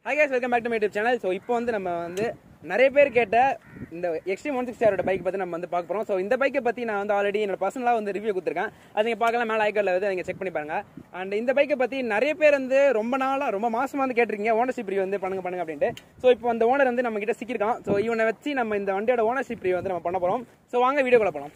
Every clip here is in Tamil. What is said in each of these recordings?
hi guys welcome back to my YouTube channel so இப்போ வந்து நம்ம வந்து நிறைய பேர் கேட்ட இந்த எக்ஸ்ட்ரீம் ஒன் சிக்ஸ்டி ஆரோட பைக் பற்றி நம்ம வந்து பார்க்க போகிறோம் ஸோ இந்த பைக்கை பற்றி நான் வந்து ஆல்ரெடி என்னோட பர்சனலாக வந்து ரிவ்யூ கொடுத்துருக்கேன் அது நீங்கள் பார்க்கலாம் மேலே ஐக்கார்டில் வந்து நீங்கள் செக் பண்ணி பாருங்க அண்ட் இந்த பைக்கை பற்றி நிறைய பேர் வந்து ரொம்ப நாளாக ரொம்ப மாசமா வந்து கேட்டிருக்கீங்க ஓனர்ஷிப் ரிவ்யூ வந்து பண்ணுங்க பண்ணுங்க அப்படின்ட்டு ஸோ இப்போ அந்த ஓனர் வந்து நம்ம கிட்ட சிக்கிருக்கான் ஸோ இவனை வச்சு நம்ம இந்த வண்டியோட ஓனர்ஷிப் ரிவ்யூ வந்து நம்ம பண்ண போகிறோம் ஸோ வாங்க வீடியோக்குள்ள போகலாம்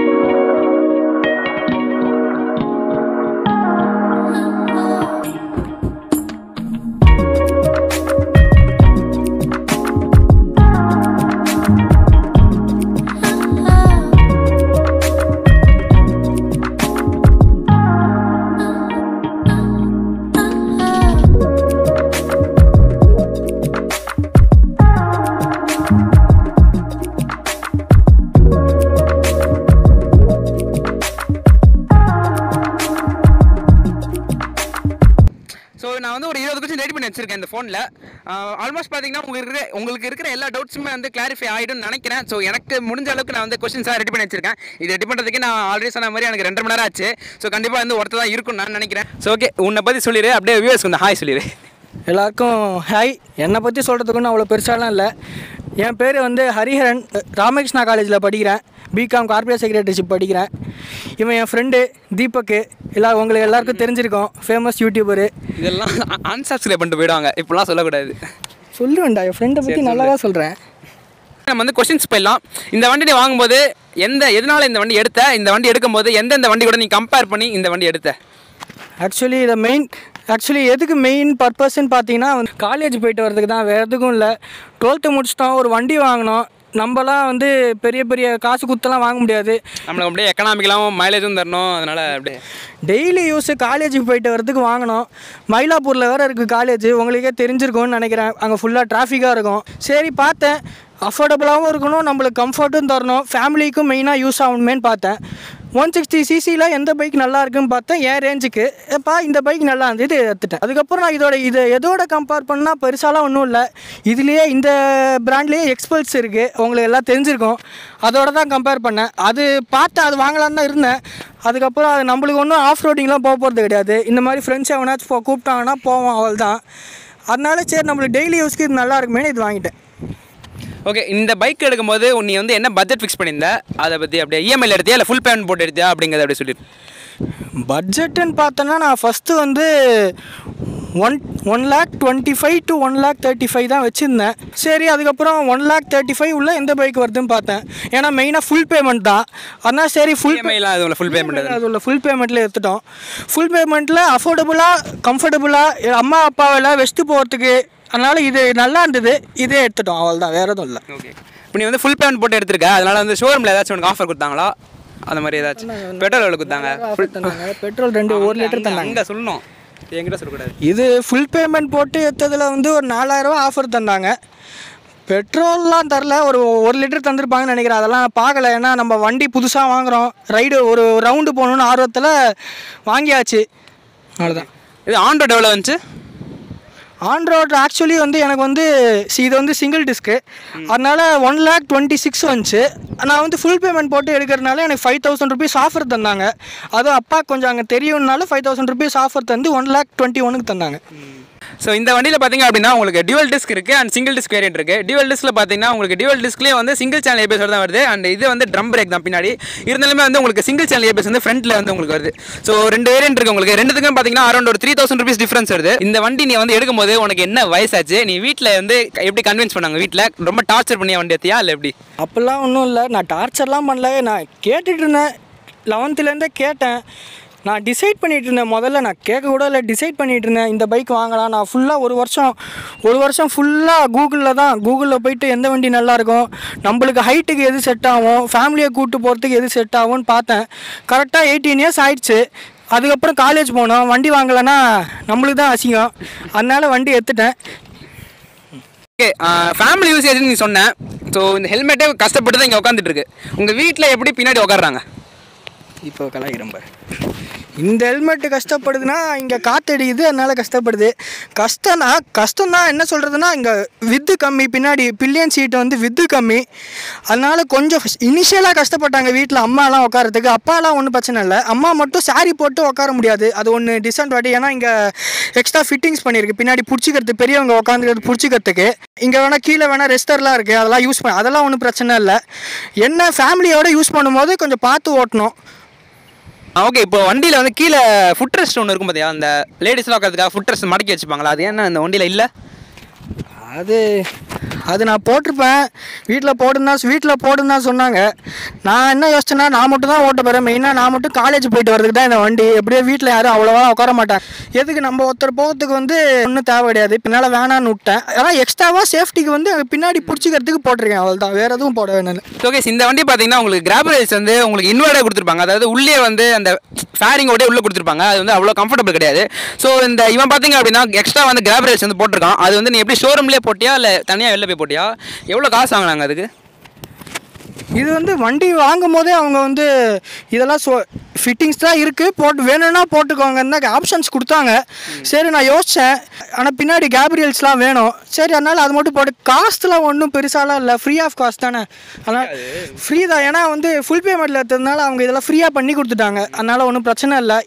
ஸோ நான் வந்து ஒரு இருபது கொஸ்டின் ரெடி பண்ணி வச்சிருக்கேன் இந்த ஃபோனில் ஆல்மோஸ்ட் பார்த்தீங்கன்னா உங்களுக்கு இருக்கிற உங்களுக்கு இருக்கிற எல்லா டவுட்ஸுமே வந்து கிளாரிஃபை ஆகிடும்னு நினைக்கிறேன் ஸோ எனக்கு முடிஞ்ச அளவுக்கு நான் வந்து கொஸ்டின்ஸாக ரெடி பண்ணி வச்சிருக்கேன் இது ரெடி பண்ணுறதுக்கு நான் ஆல்ரெடி சொன்ன மாதிரி எனக்கு ரெண்டு மணி நேரம் ஆச்சு ஸோ கண்டிப்பாக வந்து ஒருத்தர் தான் இருக்கும் நான் நினைக்கிறேன் ஸோ ஓகே உன்னை பற்றி சொல்லிடு அப்படியே வியூவர்ஸ்க்கு வந்து ஹாய் சொல்லிடு எல்லாருக்கும் ஹாய் என்னை பற்றி சொல்கிறதுக்கு அவ்வளோ பெருசாலாம் இல்லை என் பேர் வந்து ஹரிஹரன் ராமகிருஷ்ணா காலேஜில் படிக்கிறேன் பிகாம் கார்பரேட் செக்ரட்டரிஷிப் படிக்கிறேன் இவன் என் ஃப்ரெண்டு தீபக்கு எல்லா உங்களுக்கு எல்லாருக்கும் தெரிஞ்சிருக்கோம் ஃபேமஸ் யூடியூபரு இதெல்லாம் அன்சப்ஸ்கிரைப் பண்ணிட்டு போயிடுவாங்க இப்படிலாம் சொல்லக்கூடாது சொல்லுவேன்டா என் ஃப்ரெண்டை பற்றி நல்லா தான் சொல்கிறேன் நம்ம வந்து கொஸ்டின்ஸ் போயிடலாம் இந்த வண்டி நீ வாங்கும்போது எந்த எதனால இந்த வண்டி எடுத்த இந்த வண்டி எடுக்கும்போது எந்தெந்த வண்டி கூட நீ கம்பேர் பண்ணி இந்த வண்டி எடுத்த ஆக்சுவலி இதை மெயின் ஆக்சுவலி எதுக்கு மெயின் பர்பஸ்ன்னு பார்த்தீங்கன்னா வந்து காலேஜ் போயிட்டு வரதுக்கு தான் வேறு எதுக்கும் இல்லை டுவெல்த்து முடிச்சிட்டோம் ஒரு வண்டி வாங்கினோம் நம்மலாம் வந்து பெரிய பெரிய காசு குத்தெல்லாம் வாங்க முடியாது நம்மளுக்கு அப்படியே எக்கனாமிக்கலாகவும் மைலேஜும் தரணும் அதனால அப்படியே டெய்லி யூஸு காலேஜுக்கு போயிட்டு வரதுக்கு வாங்கினோம் மயிலாப்பூரில் வேறு இருக்குது காலேஜ் உங்களுக்கே தெரிஞ்சிருக்கும்னு நினைக்கிறேன் அங்கே ஃபுல்லாக டிராஃபிக்காக இருக்கும் சரி பார்த்தேன் அஃபோர்டபுளாகவும் இருக்கணும் நம்மளுக்கு கம்ஃபர்ட்டும் தரணும் ஃபேமிலிக்கும் மெயினாக யூஸ் ஆகணுமேன்னு பார்த்தேன் ஒன் சிக்ஸ்டி சிசியில் எந்த பைக் நல்லா இருக்குன்னு பார்த்தேன் என் ரேஞ்சுக்கு எப்பா இந்த பைக் நல்லா இருந்தது இது எடுத்துட்டேன் அதுக்கப்புறம் நான் இதோட இதை எதோட கம்பேர் பண்ணால் பெருசாலாம் ஒன்றும் இல்லை இதுலேயே இந்த பிராண்ட்லேயே எக்ஸ்பல்ஸ் இருக்குது உங்களுக்கு எல்லாம் தெரிஞ்சிருக்கும் அதோட தான் கம்பேர் பண்ணேன் அது பார்த்தேன் அது வாங்கலான்னு தான் இருந்தேன் அதுக்கப்புறம் அது நம்மளுக்கு ஒன்றும் ஆஃப் ரோடிங்லாம் போக போகிறது கிடையாது இந்த மாதிரி ஃப்ரெண்ட்ஸ் எவனாச்சும் போ கூப்பிட்டாங்கன்னா போவோம் அவள் தான் அதனால சரி நம்மளுக்கு டெய்லி யூஸ்க்கு இது நல்லா இருக்குமேனு இது வாங்கிட்டேன் ஓகே இந்த பைக் எடுக்கும்போது நீ வந்து என்ன பட்ஜெட் ஃபிக்ஸ் பண்ணியிருந்த அதை பற்றி அப்படியே இஎம்ஐல எடுத்தியா இல்லை ஃபுல் பேமெண்ட் போட்டு எடுத்தியா அப்படிங்கிறத அப்படியே சொல்லிடு பட்ஜெட்டுன்னு பார்த்தோன்னா நான் ஃபஸ்ட்டு வந்து one one lakh twenty five to one lakh thirty five தான் வச்சுருந்தேன் சரி அதுக்கப்புறம் ஒன் லேக் தேர்ட்டி ஃபைவ் உள்ள எந்த பைக் வருதுன்னு பார்த்தேன் ஏன்னா மெயினாக ஃபுல் பேமெண்ட் தான் அதனால் சரி ஃபுல் இஎம்ஐலாம் அது ஃபுல் பேமெண்ட் அது உள்ள ஃபுல் பேமெண்ட்டில் எடுத்துட்டோம் ஃபுல் பேமெண்ட்டில் அஃபோர்டபுளாக கம்ஃபர்டபுளாக அம்மா அப்பாவெல்லாம் வெஸ்ட்டு போகிறதுக்கு அதனால் இது நல்லா இருந்தது இதே எடுத்துட்டோம் அவள் தான் வேறு எதுவும் இல்லை ஓகே இப்போ நீ வந்து ஃபுல் பேமெண்ட் போட்டு எடுத்திருக்க அதனால வந்து ஷோரூமில் ஏதாச்சும் உனக்கு ஆஃபர் கொடுத்தாங்களா அந்த மாதிரி ஏதாச்சும் பெட்ரோல் எவ்வளோ கொடுத்தாங்க ஆஃபர் தந்தாங்க பெட்ரோல் ரெண்டு ஒரு லிட்டர் தந்தாங்க அங்கே சொல்லணும் என்கிட்ட சொல்லக்கூடாது இது ஃபுல் பேமெண்ட் போட்டு எடுத்ததில் வந்து ஒரு நாலாயிரரூவா ஆஃபர் தந்தாங்க பெட்ரோல்லாம் தரல ஒரு ஒரு லிட்டர் தந்திருப்பாங்கன்னு நினைக்கிறேன் அதெல்லாம் நான் பார்க்கல ஏன்னா நம்ம வண்டி புதுசாக வாங்குகிறோம் ரைடு ஒரு ரவுண்டு போகணுன்னு ஆர்வத்தில் வாங்கியாச்சு அவ்வளோதான் இது ஆன் ரோட் எவ்வளோ வந்துச்சு ஆன் ரோட் ஆக்சுவலி வந்து எனக்கு வந்து சி இது வந்து சிங்கிள் டிஸ்க்கு அதனால ஒன் லேக் டுவெண்ட்டி சிக்ஸ் வந்துச்சு நான் வந்து ஃபுல் பேமெண்ட் போட்டு எடுக்கிறதுனால எனக்கு ஃபைவ் தௌசண்ட் ருபீஸ் ஆஃபர் தந்தாங்க அதுவும் அப்பா கொஞ்சம் அங்கே தெரியும்னால ஃபைவ் தௌசண்ட் ருபீஸ் ஆஃபர் தந்து ஒன் லேக் டுவெண்ட்டி ஒனுக்கு தந்தாங்க ஸோ இந்த வண்டியில் பார்த்தீங்க அப்படின்னா உங்களுக்கு டியூவல் டிஸ்க் இருக்குது அண்ட் சிங்கிள் டிஸ்க் வேரியன்ட் இருக்குது டியூவல் டிஸ்கில் பார்த்தீங்கன்னா உங்களுக்கு டியூவல் டிஸ்க்லேயே வந்து சிங்கிள் சேனல் ஏபிஎஸ் தான் வருது அண்ட் இது வந்து ட்ரம் பிரேக் தான் பின்னாடி இருந்தாலுமே வந்து உங்களுக்கு சிங்கிள் சேனல் ஏபிஎஸ் வந்து ஃப்ரண்ட்டில் வந்து உங்களுக்கு வருது ஸோ ரெண்டு வேரியன்ட் இருக்குது உங்களுக்கு ரெண்டுத்துக்கும் பார்த்தீங்கன்னா அரௌண்ட் ஒரு த்ரீ தௌசண்ட் ருபீஸ் டிஃப்ரென்ஸ் வருது இந்த வண்டி நீ வந்து எடுக்கும்போது உனக்கு என்ன வயசாச்சு நீ வீட்டில் வந்து எப்படி கன்வின்ஸ் பண்ணாங்க வீட்டில் ரொம்ப டார்ச்சர் பண்ணிய வண்டி எடுத்தியா இல்லை எப்படி அப்படிலாம் ஒன்றும் இல்லை நான் டார்ச்சர்லாம் பண்ணல நான் கேட்டுட்டு இருந்தேன் லெவன்த்துலேருந்தே கேட்டேன் நான் டிசைட் பண்ணிட்டு இருந்தேன் முதல்ல நான் கேட்க கூட இல்லை டிசைட் பண்ணிட்டு இருந்தேன் இந்த பைக் வாங்கலாம் நான் ஃபுல்லாக ஒரு வருஷம் ஒரு வருஷம் ஃபுல்லாக கூகுளில் தான் கூகுளில் போயிட்டு எந்த வண்டி நல்லா இருக்கும் நம்மளுக்கு ஹைட்டுக்கு எது செட் ஆகும் ஃபேமிலியை கூப்பிட்டு போகிறதுக்கு எது செட் ஆகும்னு பார்த்தேன் கரெக்டாக எயிட்டீன் இயர்ஸ் ஆயிடுச்சு அதுக்கப்புறம் காலேஜ் போனோம் வண்டி வாங்கலைன்னா நம்மளுக்கு தான் அசிங்கம் அதனால வண்டி எடுத்துட்டேன் ஓகே ஃபேமிலி யூசேஜ்னு நீ சொன்னேன் ஸோ இந்த ஹெல்மெட்டே கஷ்டப்பட்டு தான் இங்கே உட்காந்துட்டு இருக்கு உங்கள் வீட்டில் எப்படி பின்னாடி உட்காடுறாங்க இப்போ கலாய்க்கிறேன் பாரு இந்த ஹெல்மெட்டு கஷ்டப்படுதுன்னா இங்கே காற்றடிக்குது அதனால கஷ்டப்படுது கஷ்டம்னா கஷ்டம் தான் என்ன சொல்கிறதுனா இங்கே வித்து கம்மி பின்னாடி பில்லியன் சீட்டு வந்து வித்து கம்மி அதனால கொஞ்சம் இனிஷியலாக கஷ்டப்பட்டாங்க வீட்டில் அம்மாலாம் உட்காரத்துக்கு அப்பாலாம் ஒன்றும் பிரச்சனை இல்லை அம்மா மட்டும் saree போட்டு உட்கார முடியாது அது ஒன்று டிஸ்அட்வான்டேஜ் ஏன்னா இங்கே எக்ஸ்ட்ரா ஃபிட்டிங்ஸ் பண்ணியிருக்கு பின்னாடி பிடிச்சிக்கிறதுக்கு பெரியவங்க உட்காந்துக்கிறது பிடிச்சிக்கிறதுக்கு இங்கே வேணால் கீழே வேணால் ரெஸ்டர்லாம் இருக்குது அதெல்லாம் யூஸ் பண்ண அதெல்லாம் ஒன்றும் பிரச்சனை இல்லை என்ன ஃபேமிலியோட யூஸ் பண்ணும்போது கொஞ்சம் பார்த்து ஓட்டணும் ஓகே இப்போ வண்டியில் வந்து கீழே ஃபுட் ரெஸ்ட் ஒன்று இருக்கும் பார்த்தியா அந்த லேடிஸ்லாம் உட்காந்துக்காக ஃபுட் ரெஸ்ட் மடக்கி வச்சுப்பாங்களா அது என்ன அந்த வண்டியில் இல்லை அது அது நான் போட்டிருப்பேன் வீட்டில் போடுன்னா வீட்டில் போடுன்னு தான் சொன்னாங்க நான் என்ன யோசிச்சேன்னா நான் மட்டும் தான் ஓட்ட போகிறேன் மெயினாக நான் மட்டும் காலேஜ் போயிட்டு வரதுக்கு தான் இந்த வண்டி எப்படியோ வீட்டில் யாரும் அவ்வளோவா உட்கார மாட்டாங்க எதுக்கு நம்ம ஒருத்தர் போகிறதுக்கு வந்து ஒன்றும் தேவை கிடையாது பின்னால் வேணான்னு விட்டேன் ஆனால் எக்ஸ்ட்ராவாக சேஃப்டிக்கு வந்து பின்னாடி பிடிச்சிக்கிறதுக்கு போட்டிருக்கேன் அவ்வளோ தான் வேறு எதுவும் போட வேணும் ஓகே இந்த வண்டி பார்த்தீங்கன்னா உங்களுக்கு கிராப் ரேஸ் வந்து உங்களுக்கு இன்வெர்டர் கொடுத்துருப்பாங்க அதாவது உள்ளே வந்து அந்த ஃபேரிங்கோட உள்ளே கொடுத்துருப்பாங்க அது வந்து அவ்வளோ கம்ஃபர்டபுள் கிடையாது ஸோ இந்த இவன் பார்த்தீங்க அப்படின்னா எக்ஸ்ட்ரா வந்து கிராப் ரேஸ் வந்து போட்டிருக்கான் அது வந்து நீ எப்படி ஷோரூம்லேயே போட்டியா இல்லை தனியாக வெளில போய் போட்டியா எவ்வளோ காசு வாங்கினாங்க அதுக்கு இது வந்து வண்டி வாங்கும் போதே அவங்க வந்து இதெல்லாம் சொ ஃபிட்டிங்ஸ் தான் இருக்குது போட்டு வேணும்னா போட்டுக்கோங்கன்னு தான் ஆப்ஷன்ஸ் கொடுத்தாங்க சரி நான் யோசித்தேன் ஆனால் பின்னாடி கேப்ரியல்ஸ்லாம் வேணும் சரி அதனால் அது மட்டும் போட்டு காஸ்ட்லாம் ஒன்றும் பெருசாலாம் இல்லை ஃப்ரீ ஆஃப் காஸ்ட் தானே அதனால் ஃப்ரீ தான் ஏன்னா வந்து ஃபுல் பேமெண்ட்டில் எடுத்ததுனால அவங்க இதெல்லாம் ஃப்ரீயாக பண்ணி கொடுத்துட்டாங்க அதனால் ஒன்றும் பிரச்சனை இல்லை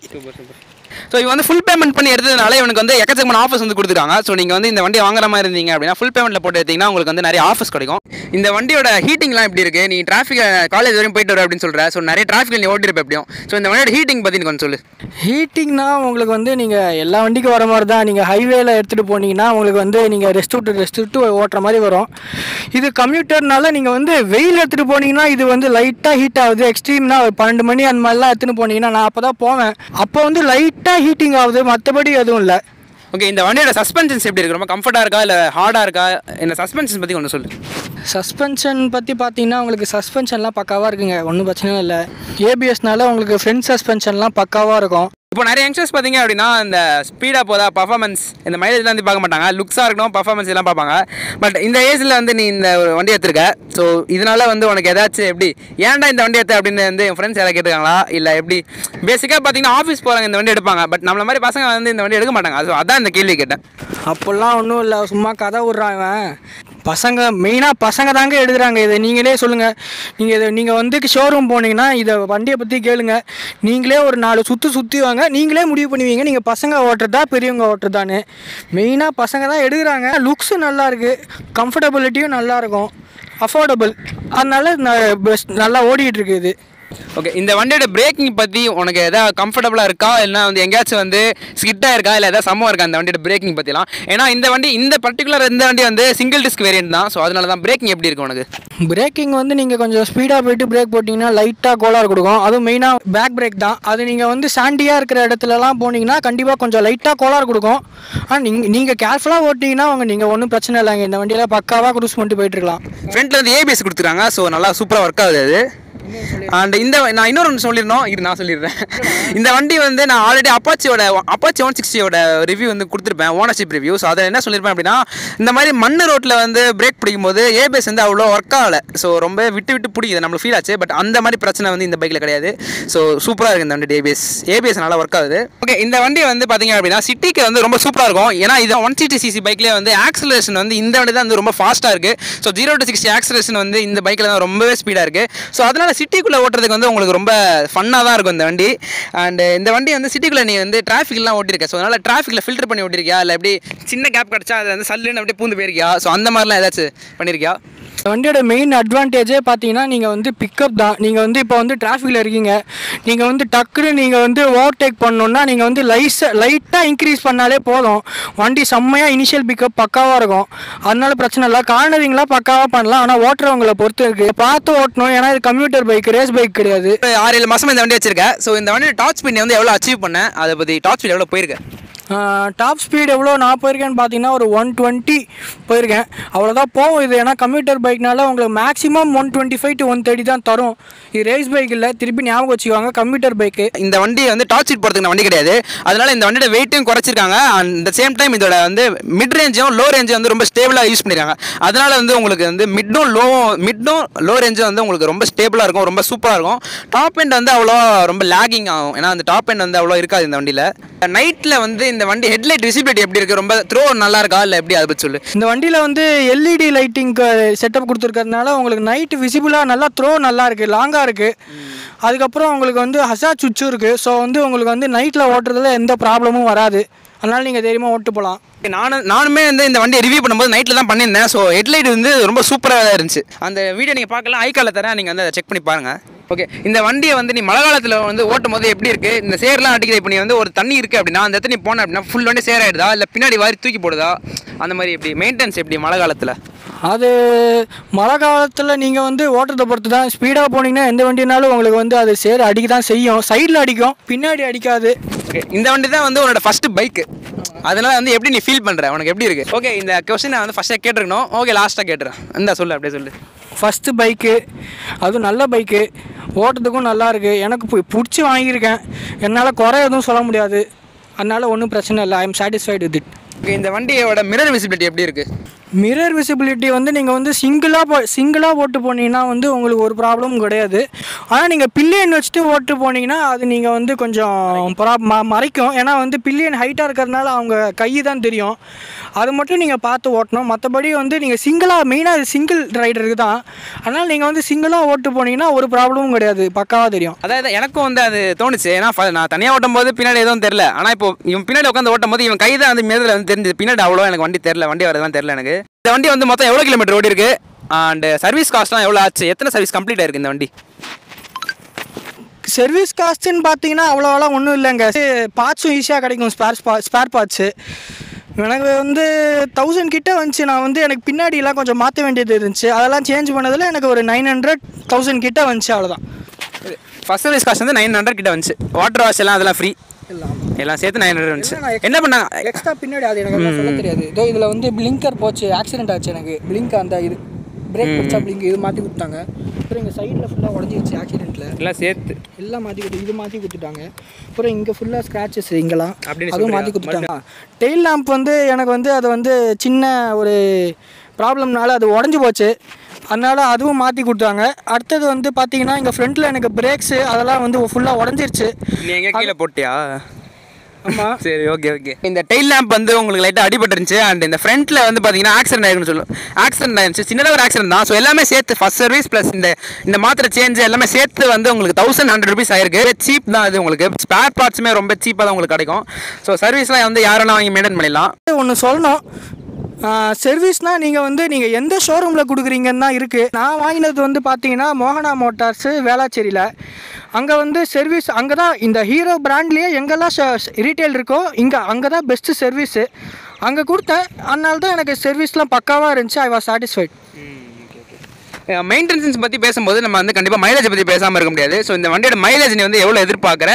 ஸோ இவன் வந்து ஃபுல் பேமெண்ட் பண்ணி எடுத்ததுனால இவனுக்கு வந்து எக்கச்சக்கமான ஆஃபர்ஸ் வந்து கொடுத்துருக்காங்க ஸோ நீங்கள் வந்து இந்த வண்டியை வாங்குற மாதிரி இருந்தீங்க அப்படின்னா ஃபுல் பேமெண்ட்டில் போட்டு எடுத்தீங்கன்னா உங்களுக்கு வந்து நிறைய ஆஃபர்ஸ் கிடைக்கும் இந்த வண்டியோட ஹீட்டிங்லாம் எப்படி இருக்குது நீ டிராஃபிக் காலேஜ் வரையும் போயிட்டு வர அப்படின்னு சொல்கிற ஸோ நிறைய டிராஃபிக் நீ ஓட்டிருப்ப எப்படியும் ஸோ இந்த வண்டியோட ஹீட்டிங் பற்றி கொஞ்சம் சொல்லு ஹீட்டிங்னா உங்களுக்கு வந்து நீங்கள் எல்லா வண்டிக்கும் வர மாதிரி தான் நீங்கள் ஹைவேல எடுத்துகிட்டு போனீங்கன்னா உங்களுக்கு வந்து நீங்கள் ரெஸ்ட் விட்டு ரெஸ்ட் விட்டு ஓட்டுற மாதிரி வரும் இது கம்யூட்டர்னால நீங்கள் வந்து வெயில் எடுத்துகிட்டு போனீங்கன்னா இது வந்து லைட்டாக ஹீட் ஆகுது எக்ஸ்ட்ரீம்னா ஒரு பன்னெண்டு மணி அந்த மாதிரிலாம் எடுத்துகிட்டு போனீங்கன்னா நான் அப்போ தான் போவேன் அப்போ வந்து லைட்டாக ஹீட்டிங் ஆகுது மற்றபடி எதுவும் இல்லை ஓகே இந்த வண்டியோட சஸ்பென்ஷன்ஸ் எப்படி இருக்கு ரொம்ப கம்ஃபர்ட்டாக இருக்கா இல்லை ஹார்டாக இருக்கா இந்த சஸ்பென்ஷன் பற்றி கொஞ்சம் சொல்லு சஸ்பென்ஷன் பற்றி பார்த்தீங்கன்னா உங்களுக்கு சஸ்பென்ஷன்லாம் பக்காவாக இருக்குங்க ஒன்றும் பிரச்சனை இல்லை ஏபிஎஸ்னால உங்களுக்கு ஃப்ரண்ட் சஸ்பென்ஷன்லாம் பக்காவாக இருக்கும் இப்போ நிறைய யங்ஸ்டர்ஸ் பார்த்தீங்க அப்படின்னா இந்த ஸ்பீடாக போதா பர்ஃபார்மன்ஸ் இந்த மைலேஜ்லாம் வந்து பார்க்க மாட்டாங்க லுக்ஸாக இருக்கணும் பர்ஃபார்மன்ஸ் எல்லாம் பார்ப்பாங்க பட் இந்த ஏஜில் வந்து நீ இந்த ஒரு வண்டி எடுத்திருக்க ஸோ இதனால வந்து உனக்கு ஏதாச்சும் எப்படி ஏன்டா இந்த வண்டி எடுத்த அப்படின்னு வந்து என் ஃப்ரெண்ட்ஸ் யாராவது கேட்டுருக்காங்களா இல்லை எப்படி பேசிக்காக பார்த்தீங்கன்னா ஆஃபீஸ் போகிறாங்க இந்த வண்டி எடுப்பாங்க பட் நம்மள மாதிரி பசங்க வந்து இந்த வண்டி எடுக்க மாட்டாங்க ஸோ அதான் இந்த கேள்வி கேட்டேன் அப்போல்லாம் ஒன்றும் இல்லை சும்மா கதை விட்றான் இவன் பசங்க மெயினாக பசங்க தாங்க எடுக்கிறாங்க இதை நீங்களே சொல்லுங்கள் நீங்கள் இதை நீங்கள் வந்து ஷோரூம் போனீங்கன்னா இதை வண்டியை பற்றி கேளுங்க நீங்களே ஒரு நாலு சுற்று சுற்றி வாங்க நீங்களே முடிவு பண்ணுவீங்க நீங்கள் பசங்க ஓட்டுறதா பெரியவங்க ஓட்டுறதான்னு மெயினாக பசங்க தான் எடுக்கிறாங்க லுக்ஸும் நல்லா இருக்குது கம்ஃபர்டபிலிட்டியும் நல்லா இருக்கும் அஃபோர்டபுள் அதனால ந- best- நல்லா ஓடிட்டு இருக்கு இது ஓகே இந்த வண்டியோட பிரேக்கிங் பற்றி உனக்கு எதாவது கம்ஃபர்டபுளாக இருக்கா இல்லைனா வந்து எங்கேயாச்சும் வந்து ஸ்கிட்டாக இருக்கா இல்லை ஏதாவது சம்பவம் இருக்கா இந்த வண்டியோட பிரேக்கிங் பற்றிலாம் ஏன்னா இந்த வண்டி இந்த பர்டிகுலர் இந்த வண்டி வந்து சிங்கிள் டிஸ்க் வேரியன்ட் தான் ஸோ அதனால தான் பிரேக்கிங் எப்படி இருக்கு உனக்கு பிரேக்கிங் வந்து நீங்கள் கொஞ்சம் ஸ்பீடாக போயிட்டு பிரேக் போட்டிங்கன்னா லைட்டாக கோளாறு கொடுக்கும் அதுவும் மெயினாக பேக் பிரேக் தான் அது நீங்கள் வந்து சாண்டியாக இருக்கிற இடத்துலலாம் போனீங்கன்னா கண்டிப்பாக கொஞ்சம் லைட்டாக கோளாறு கொடுக்கும் ஆனால் நீங்கள் நீங்கள் கேர்ஃபுல்லாக ஓட்டிங்கன்னா அவங்க நீங்கள் ஒன்றும் பிரச்சனை இல்லைங்க இந்த வண்டியில் பக்காவாக க்ரூஸ் பண்ணிட்டு போயிட்டுருக்கலாம் ஃப்ரண்ட்ல வந்து ஏபிஎஸ் கொடுத்துருக்காங்க ஸோ நல்லா சூப்பராக ஒர்க் ஆகுது அது அண்ட் இந்த நான் இன்னொரு ஒன்று சொல்லியிருந்தோம் இது நான் சொல்லிடுறேன் இந்த வண்டி வந்து நான் ஆல்ரெடி அப்பாச்சியோட அப்பாச்சி ஒன் சிக்ஸ்டியோட ரிவ்யூ வந்து கொடுத்துருப்பேன் ஓனர்ஷிப் ரிவ்யூ ஸோ அதை என்ன சொல்லியிருப்பேன் அப்படின்னா இந்த மாதிரி மண் ரோட்டில் வந்து பிரேக் பிடிக்கும் போது ஏபிஎஸ் வந்து அவ்வளோ ஒர்க் ஆகலை ஸோ ரொம்ப விட்டு விட்டு பிடிக்குது நம்மளுக்கு ஃபீல் ஆச்சு பட் அந்த மாதிரி பிரச்சனை வந்து இந்த பைக்கில் கிடையாது ஸோ சூப்பராக இருக்குது இந்த வண்டி ஏபிஎஸ் ஏபிஎஸ் நல்லா ஒர்க் ஆகுது ஓகே இந்த வண்டி வந்து பார்த்தீங்க அப்படின்னா சிட்டிக்கு வந்து ரொம்ப சூப்பராக இருக்கும் ஏன்னா இது ஒன் சிட்டி சிசி பைக்லேயே வந்து ஆக்சலரேஷன் வந்து இந்த வண்டி தான் வந்து ரொம்ப ஃபாஸ்ட்டாக இருக்குது so zero to sixty acceleration வந்து இந்த பைக்கில் தான் ரொம்பவே ஸ்பீடாக இருக்குது ஸோ அதனால் சிட்டிக்குள்ளே ஓட்டுறதுக்கு வந்து உங்களுக்கு ரொம்ப ஃபன்னாக தான் இருக்கும் இந்த வண்டி அண்ட் இந்த வண்டி வந்து சிட்டிக்குள்ளே நீ வந்து டிராஃபிக்லாம் ஓட்டிருக்க ஸோ அதனால் டிராஃபிக்கில் ஃபில்டர் பண்ணி ஓட்டிருக்கியா இல்லை எப்படி சின்ன கேப் கிடச்சா அதில் வந்து சல்லுன்னு அப்படியே பூந்து போயிருக்கியா ஸோ அந்த மாதிரிலாம் ஏதாச்சும் பண்ணியிருக்கியா இந்த வண்டியோட மெயின் அட்வான்டேஜே பார்த்தீங்கன்னா நீங்கள் வந்து பிக்கப் தான் நீங்கள் வந்து இப்போ வந்து டிராஃபிக்கில் இருக்கீங்க நீங்கள் வந்து டக்குன்னு நீங்கள் வந்து ஓவர்டேக் பண்ணணுன்னா நீங்கள் வந்து லைஸ் லைட்டாக இன்க்ரீஸ் பண்ணாலே போதும் வண்டி செம்மையாக இனிஷியல் பிக்கப் பக்காவாக இருக்கும் அதனால பிரச்சனை இல்லை கார்னரிங்லாம் பக்காவாக பண்ணலாம் ஆனால் ஓட்டுறவங்களை பொறுத்து இருக்குது பார்த்து ஓட்டணும் ஏன்னா இது கம்ப்யூட்டர் பைக் ரேஸ் பைக் கிடையாது இப்போ ஆறு ஏழு மாதம் இந்த வண்டி வச்சிருக்கேன் ஸோ இந்த வண்டியோட டாப் ஸ்பீட் வந்து எவ்வளோ அச்சீவ் பண்ணேன் அதை பற்றி டாப் ஸ்பீட் எவ்வளோ போயிருக்கேன் டாப் ஸ்பீடு எவ்வளோ நான் போயிருக்கேன்னு பார்த்தீங்கன்னா ஒரு ஒன் டுவெண்ட்டி போயிருக்கேன் அவ்வளோதான் போகும் இது ஏன்னா கம்ப்யூட்டர் பைக்னால உங்களுக்கு maximum one twenty five to one thirty தான் தரும் இது ரேஸ் பைக் இல்லை திருப்பி ஞாபகம் வச்சுக்குவாங்க கம்ப்யூட்டர் பைக்கு இந்த வண்டி வந்து டாப் சீட் போகிறதுக்கு வண்டி கிடையாது அதனால இந்த வண்டியோட வெயிட்டும் குறைச்சிருக்காங்க அந்த சேம் டைம் இதோட வந்து மிட் ரேஞ்சும் லோ ரேஞ்சும் வந்து ரொம்ப ஸ்டேபிளாக யூஸ் பண்ணிருக்காங்க அதனால வந்து உங்களுக்கு வந்து மிட்டும் லோ மிட்டும் லோ ரேஞ்சும் வந்து உங்களுக்கு ரொம்ப ஸ்டேபிளாக இருக்கும் ரொம்ப சூப்பராக இருக்கும் டாப் எண்ட் வந்து அவ்வளோ ரொம்ப லேகிங் ஆகும் ஏன்னா அந்த டாப் எண்ட் வந்து அவ்வளோ இருக்காது இந்த வண்டியில் நைட்டில் வந்து இந்த வண்டி ஹெட்லைட் விசிபிலிட்டி எப்படி இருக்குது ரொம்ப த்ரோ நல்லா இருக்கா இல்லை எப்படி அதை பற்றி சொல்லு இந்த வண்டியில் வந்து எல்இடி லைட்டிங் செட்டப் கொடுத்துருக்கறதுனால உங்களுக்கு நைட் விசிபிளாக நல்லா த்ரோ நல்லா இருக்குது லாங்காக இருக்குது அதுக்கப்புறம் உங்களுக்கு வந்து ஹசா சுச்சு இருக்குது ஸோ வந்து உங்களுக்கு வந்து நைட்டில் ஓட்டுறதுல எந்த ப்ராப்ளமும் வராது அதனால் நீங்கள் தைரியமாக ஓட்டு போகலாம் நானும் நானுமே வந்து இந்த வண்டியை ரிவ்யூ பண்ணும்போது நைட்டில் தான் பண்ணியிருந்தேன் ஸோ ஹெட்லைட் வந்து ரொம்ப சூப்பராக தான் இருந்துச்சு அந்த வீடியோ நீங்கள் பார்க்கலாம் ஐக்கால தரேன் நீங்கள் வந்து அதை செக் பண்ணி பாருங்கள் ஓகே இந்த வண்டியை வந்து நீ மழை காலத்தில் வந்து ஓட்டும் போது எப்படி இருக்குது இந்த சேரெலாம் அடிக்குது இப்போ நீ வந்து ஒரு தண்ணி இருக்குது அப்படின்னா அந்த இடத்துல நீ போன அப்படின்னா ஃபுல் வண்டி சேர் ஆகிடுதா இல்லை பின்னாடி வாரி தூக்கி போடுதா அந்த மாதிரி எப்படி மெயின்டெனன்ஸ் எப்படி மழை காலத்தில் அது மழை காலத்தில் நீங்கள் வந்து ஓட்டுறதை பொறுத்து தான் ஸ்பீடாக போனீங்கன்னா எந்த வண்டினாலும் உங்களுக்கு வந்து அது சேர் அடிக்க தான் செய்யும் சைடில் அடிக்கும் பின்னாடி அடிக்காது ஓகே இந்த வண்டி தான் வந்து உன்னோட ஃபஸ்ட்டு பைக்கு அதனால வந்து எப்படி நீ ஃபீல் பண்ணுற உனக்கு எப்படி இருக்குது ஓகே இந்த கொஸ்டின் நான் வந்து ஃபஸ்ட்டாக கேட்டிருக்கணும் ஓகே லாஸ்ட்டாக கேட்டுறேன் இந்த சொல்லு அப்படியே சொல்லு ஃபஸ்ட்டு பைக்கு அதுவும் நல்ல பைக்கு ஓட்டுறதுக்கும் நல்லா இருக்குது எனக்கு பு- பிடிச்சி வாங்கியிருக்கேன் என்னால் குறை எதுவும் சொல்ல முடியாது அதனால் ஒன்றும் பிரச்சனை இல்லை I am satisfied with it okay இந்த வண்டியோட மிரர் விசிபிலிட்டி எப்படி இருக்குது மிரர் விசிபிலிட்டி வந்து நீங்கள் வந்து சிங்கிளாக போ சிங்கிளாக போட்டு போனீங்கன்னா வந்து உங்களுக்கு ஒரு ப்ராப்ளமும் கிடையாது ஆனால் நீங்கள் பில்லியன் வச்சுட்டு ஓட்டு போனீங்கன்னா அது நீங்கள் வந்து கொஞ்சம் ப்ரா ம மறைக்கும் ஏன்னா வந்து பில்லியன் ஹைட்டாக இருக்கிறதுனால அவங்க கை தான் தெரியும் அது மட்டும் நீங்கள் பார்த்து ஓட்டணும் மற்றபடி வந்து நீங்கள் சிங்கிளாக மெயினாக இது சிங்கிள் ரைடருக்கு தான் அதனால் நீங்கள் வந்து சிங்கிளாக ஓட்டு போனீங்கன்னா ஒரு ப்ராப்ளமும் கிடையாது பக்காவாக தெரியும் அதாவது எனக்கும் வந்து அது தோணுச்சு ஏன்னா ஃப- நான் தனியாக ஓட்டும் போது பின்னாடி எதுவும் தெரில ஆனால் இப்போ இவன் பின்னாடி உட்காந்து ஓட்டும் போது இவன் கை தான் வந்து மேதில் வந்து தெரிஞ்சது பின்னாடி அவ்வளோ எனக்கு வண்டி தெரில வண்டி வரதான் தெரில எனக்கு இந்த வண்டி வந்து மொத்தம் எவ்வளோ கிலோமீட்டர் ஓடி இருக்கு அண்ட் சர்வீஸ் காஸ்ட்லாம் எவ்வளோ ஆச்சு எத்தனை சர்வீஸ் கம்ப்ளீட் ஆயிருக்கு இந்த வண்டி சர்வீஸ் காஸ்ட்டுன்னு பார்த்தீங்கன்னா அவ்வளோவெல்லாம் ஒன்றும் இல்லைங்க பார்ட்ஸும் ஈஸியாக கிடைக்கும் ஸ்பேர் ஸ்பேர் பார்ட்ஸு எனக்கு வந்து தௌசண்ட் கிட்ட வந்துச்சு நான் வந்து எனக்கு பின்னாடிலாம் கொஞ்சம் மாற்ற வேண்டியது இருந்துச்சு அதெல்லாம் சேஞ்ச் பண்ணதில் எனக்கு ஒரு நைன் ஹண்ட்ரட் தௌசண்ட் கிட்ட வந்துச்சு அவ்வளோதான் ஃபர்ஸ்ட் சர்வீஸ் காஸ்ட் வந்து நைன் ஹண்ட்ரட் கிட்ட வந்துச்சு வாட்டர் வாஷ் எல்லாம் அதெல்லாம் ஃப்ரீ எல்லாம் சேர்த்து நைன் ஹண்ட்ரட் வந்துச்சு என்ன பண்ணாங்க எக்ஸ்ட்ரா பின்னாடி அது எனக்கு எல்லாம் சொல்ல தெரியாது இதோ இதில் வந்து பிளிங்கர் போச்சு ஆக்சிடென்ட் ஆச்சு எனக்கு பிளிங்க் அந்த இது பிரேக் பிடிச்சா பிளிங்க் இது மாற்றி கொடுத்தாங்க அப்புறம் இங்கே சைடில் ஃபுல்லாக உடஞ்சிருச்சு ஆக்சிடென்ட்டில் எல்லாம் சேர்த்து எல்லாம் மாற்றி கொடுத்து இது மாற்றி கொடுத்துட்டாங்க அப்புறம் இங்கே ஃபுல்லாக ஸ்க்ராச்சஸ் இங்கெல்லாம் அப்படின்னு அதுவும் மாற்றி கொடுத்துட்டாங்க டெயில் லேம்ப் வந்து எனக்கு வந்து அது வந்து சின்ன ஒரு ப்ராப்ளம்னால அது உடஞ்சி போச்சு அதனால அதுவும் மாற்றி கொடுத்தாங்க அடுத்தது வந்து பார்த்தீங்கன்னா இங்கே ஃப்ரண்ட்டில் எனக்கு பிரேக்ஸு அதெல்லாம் வந்து ஃபுல்லாக உடஞ்சிருச்சு நீ எங்கே கீழே போட்டியா ஆமாம் சரி ஓகே ஓகே இந்த டெயில் லேம்ப் வந்து உங்களுக்கு லைட்டாக அடிபட்டுருந்துச்சு அண்ட் இந்த ஃப்ரண்ட்டில் வந்து பார்த்தீங்கன்னா ஆக்சிடென்ட் ஆயிருக்குன்னு சொல்லுவோம் ஆக்சிடென்ட் ஆயிருந்துச்சு சின்னதாக ஒரு ஆக்சிடென்ட் தான் ஸோ எல்லாமே சேர்த்து ஃபர்ஸ்ட் சர்வீஸ் ப்ளஸ் இந்த இந்த மாத்திரை சேஞ்ச் எல்லாமே சேர்த்து வந்து உங்களுக்கு தௌசண்ட் ஹண்ட்ரட் ருபீஸ் ஆயிருக்கு சீப் தான் அது உங்களுக்கு ஸ்பேர் பார்ட்ஸுமே ரொம்ப சீப்பாக தான் உங்களுக்கு கிடைக்கும் ஸோ சர்வீஸ்லாம் வந்து யாரெல்லாம் வாங்கி மெயின்டைன் பண்ணிடலாம் ஒன்று சொல்லணும் சர்வீஸ்னால் நீங்கள் வந்து நீங்கள் எந்த ஷோரூமில் கொடுக்குறீங்கன்னு தான் இருக்குது நான் வாங்கினது வந்து பார்த்தீங்கன்னா மோகனா மோட்டார்ஸு வேளாச்சேரியில் அங்கே வந்து சர்வீஸ் அங்கே தான் இந்த ஹீரோ பிராண்ட்லேயே எங்கெல்லாம் ரீட்டைல் இருக்கோ இங்கே அங்கே தான் பெஸ்ட்டு சர்வீஸு அங்கே கொடுத்தேன் அதனால தான் எனக்கு சர்வீஸ்லாம் பக்காவாக இருந்துச்சு ஐ வாஸ் சாட்டிஸ்ஃபைட் மெயின்டெனன்ஸ் பற்றி பேசும்போது நம்ம வந்து கண்டிப்பாக மைலேஜ் பற்றி பேசாமல் இருக்க முடியாது ஸோ இந்த வண்டியோட மைலேஜ் நீ வந்து எவ்வளோ எதிர்பார்க்குற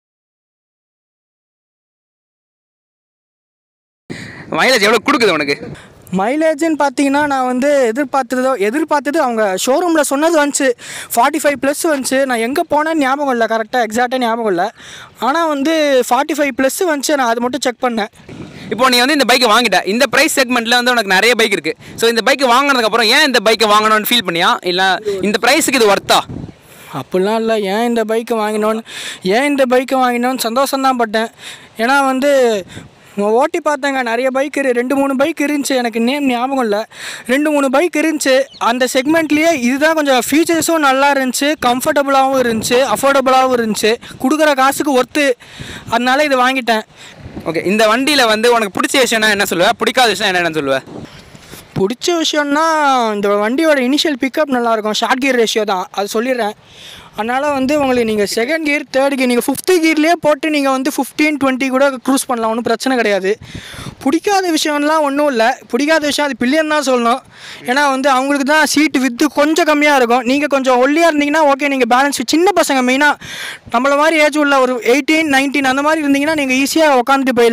மைலேஜ் எவ்வளோ கொடுக்குது உனக்கு மைலேஜ்னு பார்த்தீங்கன்னா நான் வந்து எதிர்பார்த்ததோ எதிர்பார்த்தது அவங்க ஷோரூமில் சொன்னது வந்துச்சு ஃபார்ட்டி ஃபைவ் ப்ளஸ் வந்துச்சு நான் எங்கே போனேன்னு ஞாபகம் இல்லை கரெக்டாக எக்ஸாக்டாக ஞாபகம் இல்லை ஆனால் வந்து ஃபார்ட்டி ஃபைவ் ப்ளஸ் வந்துச்சு நான் அது மட்டும் செக் பண்ணேன் இப்போ நீ வந்து இந்த பைக்கை வாங்கிட்ட இந்த ப்ரைஸ் செக்மெண்ட்டில் வந்து உனக்கு நிறைய பைக் இருக்குது ஸோ இந்த பைக்கை வாங்கினதுக்கப்புறம் ஏன் இந்த பைக்கை வாங்கணும்னு ஃபீல் பண்ணியா இல்லை இந்த ப்ரைஸுக்கு இது ஒர்த்தா அப்படிலாம் இல்லை ஏன் இந்த பைக்கை வாங்கினோன்னு ஏன் இந்த பைக்கை வாங்கினோன்னு சந்தோஷம்தான் பட்டேன் ஏன்னா வந்து ஓட்டி பார்த்தேங்க நிறைய பைக் இரு ரெண்டு மூணு பைக் இருந்துச்சு எனக்கு நேம் ஞாபகம் இல்லை ரெண்டு மூணு பைக் இருந்துச்சு அந்த செக்மெண்ட்லேயே இதுதான் கொஞ்சம் ஃபீச்சர்ஸும் நல்லா இருந்துச்சு கம்ஃபர்டபுளாகவும் இருந்துச்சு அஃபோர்டபுளாகவும் இருந்துச்சு கொடுக்குற காசுக்கு ஒர்த்து அதனால இது வாங்கிட்டேன் ஓகே இந்த வண்டியில் வந்து உனக்கு பிடிச்ச விஷயம்னா என்ன சொல்லுவேன் பிடிக்காத விஷயம் என்னென்னு சொல்லுவேன் பிடிச்ச விஷயம்னா இந்த வண்டியோட இனிஷியல் பிக்கப் நல்லாயிருக்கும் ஷார்ட் கியர் ரேஷியோ தான் அது சொல்லிடுறேன் அதனால் வந்து உங்களுக்கு நீங்கள் செகண்ட் கியர் தேர்ட் கியர் நீங்கள் ஃபிஃப்த்து கியர்லேயே போட்டு நீங்கள் வந்து ஃபிஃப்டீன் டுவெண்ட்டி கூட க்ரூஸ் பண்ணலாம் ஒன்றும் பிரச்சனை கிடையாது பிடிக்காத விஷயம்லாம் ஒன்றும் இல்லை பிடிக்காத விஷயம் அது பில்லியன் தான் சொல்லணும் ஏன்னா வந்து அவங்களுக்கு தான் சீட்டு வித்து கொஞ்சம் கம்மியாக இருக்கும் நீங்கள் கொஞ்சம் ஒல்லியாக இருந்தீங்கன்னா ஓகே நீங்கள் பேலன்ஸ் சின்ன பசங்க மெயினாக நம்மள மாதிரி ஏஜ் உள்ள ஒரு எயிட்டீன் நைன்டீன் அந்த மாதிரி இருந்தீங்கன்னா நீங்கள் ஈஸியாக உட்காந்துட்டு போயிடலாம்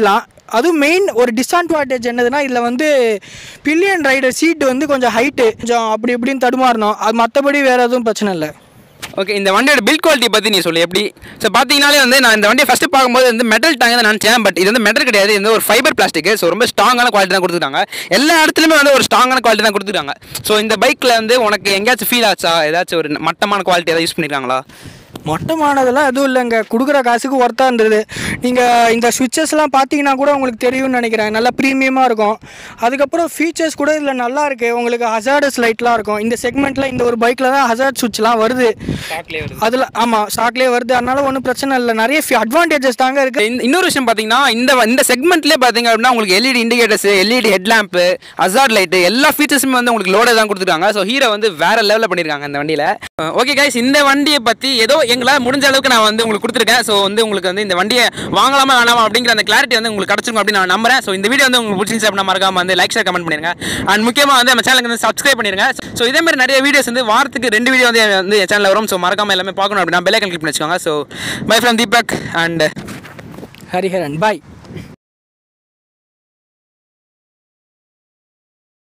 அதுவும் மெயின் ஒரு டிஸ்அட்வான்டேஜ் என்னதுன்னா இதில் வந்து பில்லியன் ரைடர் சீட் வந்து கொஞ்சம் ஹைட்டு கொஞ்சம் அப்படி இப்படின்னு தடுமாறணும் அது மற்றபடி வேறு எதுவும் பிரச்சனை இல்லை ஓகே இந்த வண்டியோட பில்ட் குவாலிட்டி பற்றி நீ சொல்லு எப்படி ஸோ பார்த்தீங்கனாலே வந்து நான் இந்த வண்டியை ஃபஸ்ட்டு பார்க்கும்போது வந்து மெட்டல் டேங்க் தான் நினச்சேன் பட் இது வந்து மெட்டல் கிடையாது இது வந்து ஒரு ஃபைபர் பிளாஸ்டிக் ஸோ ரொம்ப ஸ்ட்ராங்கான குவாலிட்டி தான் கொடுத்துருக்காங்க எல்லா இடத்துலையுமே வந்து ஒரு ஸ்ட்ராங்கான குவாலிட்டி தான் கொடுத்துருக்காங்க ஸோ இந்த பைக்கில் வந்து உனக்கு எங்கேயாச்சும் ஃபீல் ஆச்சா ஏதாச்சும் ஒரு மட்டமான குவாலிட்டி ஏதாவது யூஸ் பண்ணியிருக்காங்களா மட்டமானதெல்லாம் எதுவும் இல்லைங்க கொடுக்குற காசுக்கு ஒர்த்தாக இருந்தது நீங்கள் இந்த சுவிட்சஸ்லாம் பார்த்தீங்கன்னா கூட உங்களுக்கு தெரியும்னு நினைக்கிறேன் நல்லா ப்ரீமியமாக இருக்கும் அதுக்கப்புறம் ஃபீச்சர்ஸ் கூட இதில் நல்லா இருக்குது உங்களுக்கு ஹசார்டஸ் லைட்லாம் இருக்கும் இந்த செக்மெண்ட்டில் இந்த ஒரு பைக்கில் தான் ஹசார்ட் சுவிட்ச்லாம் வருது அதில் ஆமாம் ஸ்டாக்லேயே வருது அதனால ஒன்றும் பிரச்சனை இல்லை நிறைய அட்வான்டேஜஸ் தாங்க இருக்குது இந்த- இன்னொரு விஷயம் பார்த்தீங்கன்னா இந்த இந்த செக்மெண்ட்லேயே பார்த்தீங்க அப்படின்னா உங்களுக்கு LED indicators LED headlamp hazard light எல்லா ஃபீச்சர்ஸுமே வந்து உங்களுக்கு லோட தான் கொடுத்துருக்காங்க ஸோ ஹீரோ வந்து வேற லெவலில் பண்ணியிருக்காங்க இந்த வண்டியில் ஓகே கைஸ் இந்த வண்டியை பற்றி ஏதோ எங்களால் முடிஞ்ச அளவுக்கு நான் வந்து உங்களுக்கு கொடுத்துருக்கேன் ஸோ வந்து உங்களுக்கு வந்து இந்த வண்டியை வாங்கலாமா வேணாமா அப்படிங்கிற அந்த கிளாரிட்டி வந்து உங்களுக்கு கிடச்சிருக்கும் அப்படின்னு நான் நம்புறேன் ஸோ இந்த வீடியோ வந்து உங்களுக்கு பிடிச்சிருந்துச்சு அப்படின்னா மறக்காம வந்து லைக் ஷேர் கமெண்ட் பண்ணிருங்க அண்ட் முக்கியமாக வந்து நம்ம சேனலுக்கு வந்து சப்ஸ்கிரைப் பண்ணிருங்க ஸோ இதே மாதிரி நிறைய வீடியோஸ் வந்து வாரத்துக்கு ரெண்டு வீடியோ வந்து வந்து என் சேனலில் வரும் ஸோ மறக்காம எல்லாமே பார்க்கணும் அப்படின்னா பெல்லைக்கன் கிளிக் பண்ணி வச்சுக்கோங்க so bye from Deepak and Hariharan bye